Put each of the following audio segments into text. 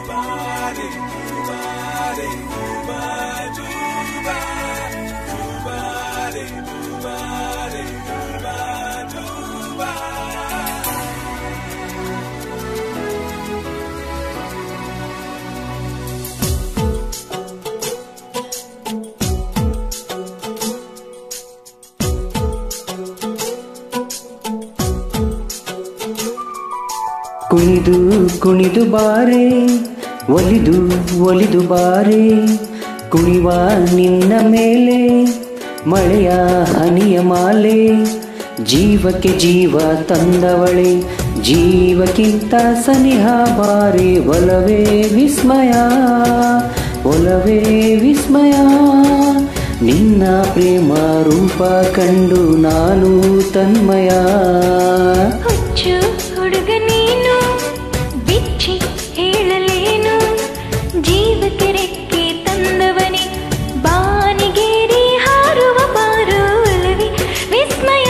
ಕುಣಿದು ಕುಣಿದು ಬಾರೆ ಒಲಿದು ಒಲಿದು ಬಾರೆ ಕುಣಿವ ನಿನ್ನ ಮೇಲೆ ಮಳೆಯ ಹನಿಯ ಮಾಲೆ ಜೀವಕ್ಕೆ ಜೀವ ತಂದವಳೆ ಜೀವಕ್ಕಿಂತ ಸನಿಹ ಬಾರೆ ಒಲವೇ ವಿಸ್ಮಯ ಒಲವೇ ವಿಸ್ಮಯ ನಿನ್ನ ಪ್ರೇಮ ರೂಪ ಕಂಡು ನಾನು ತನ್ಮಯ ಹುಚ್ಚು ಹುಡುಗ ನೀನು ಬಿಚ್ಚಿ ಹೇಳಲೇನು ಜೀವಕ್ಕೆ ರೆಕ್ಕೆ ತಂದವನೇ ಬಾನಿಗೇರಿ ಹಾರುವ ಬಾರು ಒಲವಿ ವಿಸ್ಮಯ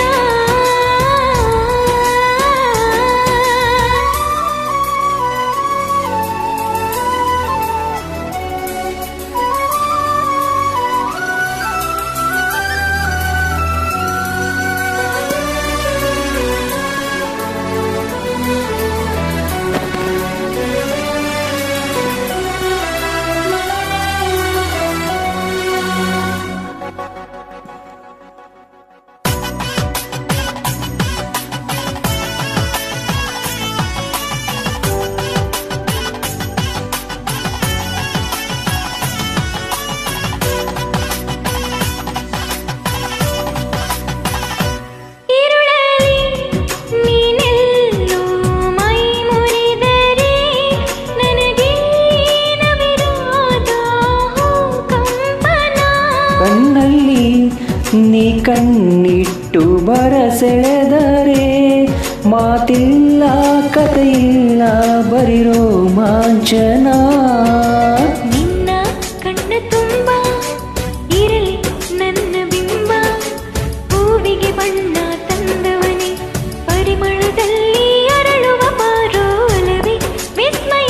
ഇരുളലി ನೀನೆಲ್ಲೋ ಮೈ ಮುರಿದರೆ ನನಗೆ ನವಿರಾದ ಕಂಪನ ಕಣ್ಣಲ್ಲಿ ನೀ ಕಣ್ಣಿಟ್ಟು ಬರಸೆಳೆದರೆ ಮಾತಿಲ್ಲ ಕಥೆಯಿಲ್ಲ ಬರಿರೋ ಮಾಂಚನ ನಿನ್ನ ಕಣ್ಣ ತುಂಬ ಇರಲಿ ನನ್ನ ಬಿಂಬ ಹೂವಿಗೆ ಬಣ್ಣ ತಂದವನೇ ಪರಿಮಳದಲ್ಲಿ ಅರಳುವ ಮಾರೋಲವೇ ವಿಸ್ಮಯ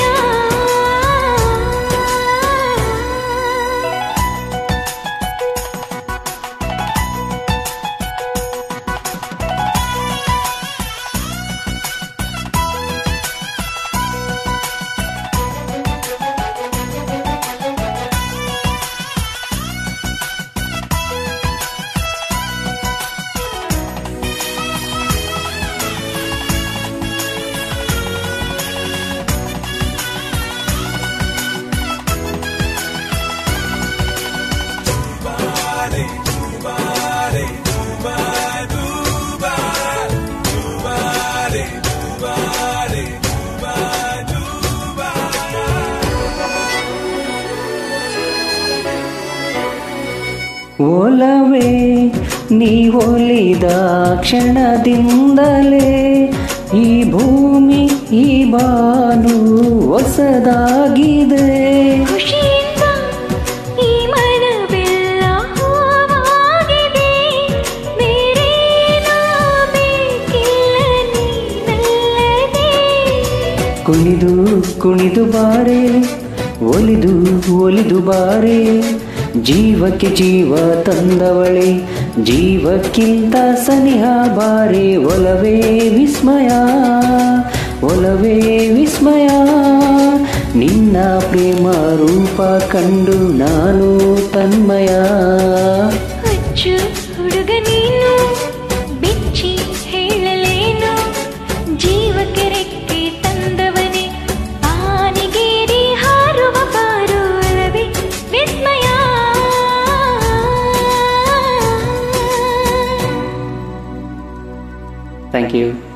ಒಲವೇ ನೀ ಒಲಿದ ಕ್ಷಣದಿಂದಲೇ ಈ ಭೂಮಿ ಈ ಬಾನು ಹೊಸದಾಗಿದೆ ಖುಷಿಯಿಂದ ಈ ಮನವೆಲ್ಲ ಹೂವಾಗಿದೆ ಬೇರೇನೂ ಬೇಕಿಲ್ಲ ನೀನಲ್ಲದೆ ಕುಣಿದು ಕುಣಿದು ಬಾರೆ ಒಲಿದು ಒಲಿದು ಬಾರೆ ಜೀವಕ್ಕೆ ಜೀವ ತಂದವಳೆ ಜೀವಕ್ಕಿಂತ ಸನಿಹ ಬಾರೆ ಒಲವೇ ವಿಸ್ಮಯ ಒಲವೇ ವಿಸ್ಮಯ ನಿನ್ನ ಪ್ರೇಮ ರೂಪ ಕಂಡು ನಾನು ತನ್ಮಯ ಹುಚ್ಚು ಹುಡುಗ ನೀನು ಬಿಚ್ಚಿ ಹೇಳಲೇನು ಜೀವಕ್ಕೆ ರೆಕ್ಕೆ ತಂದವನೇ ಆನಿಗೇರಿ ಹಾರುವ ಬಾರು ಅಲವೇ ವಿಸ್ಮಯ ಥ್ಯಾಂಕ್ ಯು